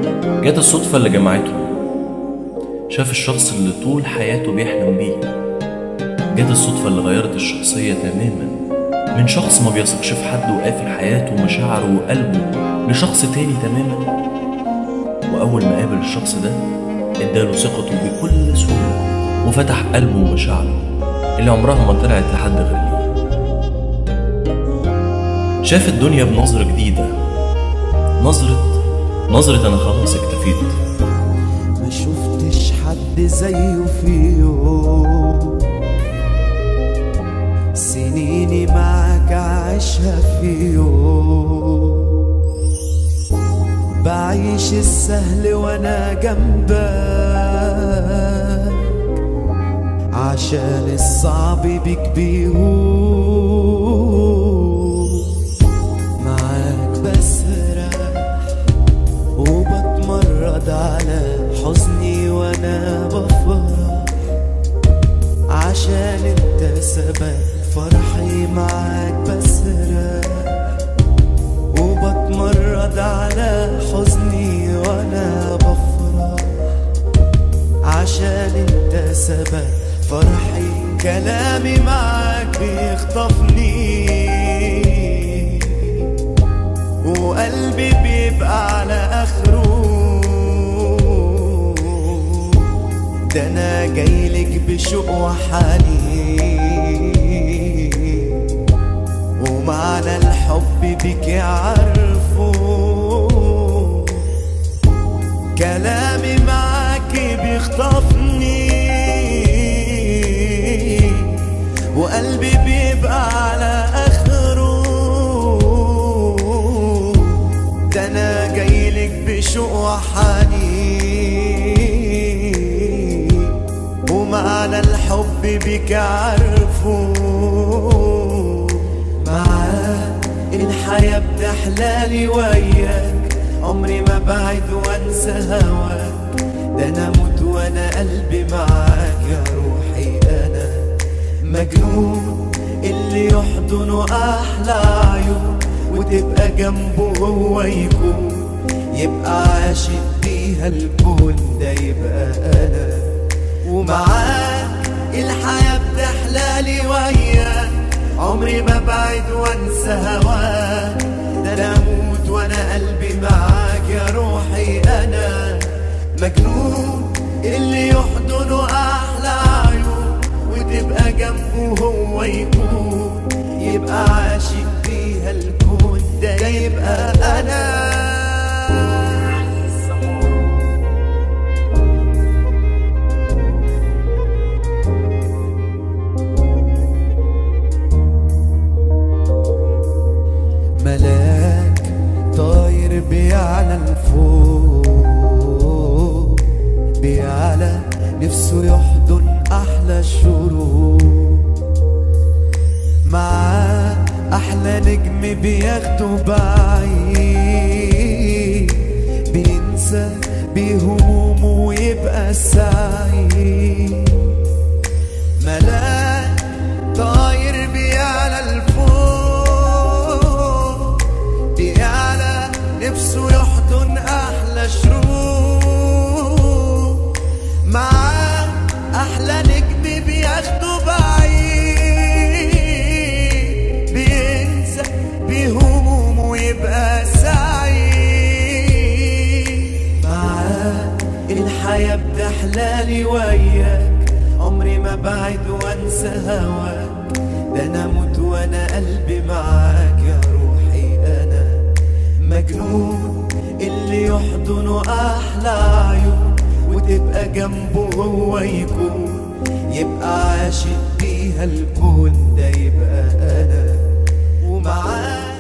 جت الصدفة اللي جمعتهم شاف الشخص اللي طول حياته بيحلم بيه جت الصدفة اللي غيرت الشخصية تماما من شخص ما بيثقش في حد وقافل حياته ومشاعره وقلبه لشخص تاني تماما وأول ما قابل الشخص ده اداله ثقته بكل سهولة وفتح قلبه ومشاعره اللي عمرها ما طلعت لحد غير ليه شاف الدنيا بنظرة جديدة نظرة نظرة أنا خلاص اكتفيت ما شفتش حد زيه في يوم سنيني معاك عايشها في يوم بعيش السهل وانا جنبك عشان الصعب بيك بيهون معاك بسرح وبتمرد على حزني وانا بفرح عشان انت سبب فرحي معاك بسرح وبتمرد على حزني وانا بفرح عشان انت سبب فرحي كلامي معاك بيخطفني وقلبي بيبقى على اخره ده انا جايلك بشوق وحنين ومعنى الحب بك عارفه كلامي معاك بيخطفني وقلبي بيبقى على اخره ده انا جايلك بشوق وحنين ومعنى الحب بك عارفه معاك الحياة بتحلالي وياك عمري ما بعد وانسى هواك ده انا اموت وانا قلبي معاك يا روحي انا مجنون اللي يحضنه احلى عيون وتبقى جنبه هو يكون يبقى عاشق بيها الكون ده يبقى انا ومعاك الحياة بتحلالي وياك عمري ما بعد وانسى هواك ده انا اموت وانا قلبي معاك يا روحي انا مجنون اللي يحضنه احلى عيون وتبقى جنبه هو يكون يبقى عاشق فيها الكون ده يبقى انا ملاك طاير بيعلى الفوق بيعلى نفسه يحضن احلى الشروق معاه احلى نجم بياخده بعيد بينسى بهمومه ويبقى سعيد ملاك طاير بيعلى الفوق بيعلى نفسه يحضن احلى شروق معاه احلى نجم بياخده بعيد بينسى بهمومه ويبقى سعيد معاه الحياة بتحلالي وياك عمري ما بعد وانسى هواك ده انا اموت وانا قلبي معاك يا روحي انا مجنون اللي يحضنه احلى عيون وتبقى جنبه هو يكون يبقى عاشق بيها الكون ده يبقى انا ومعاك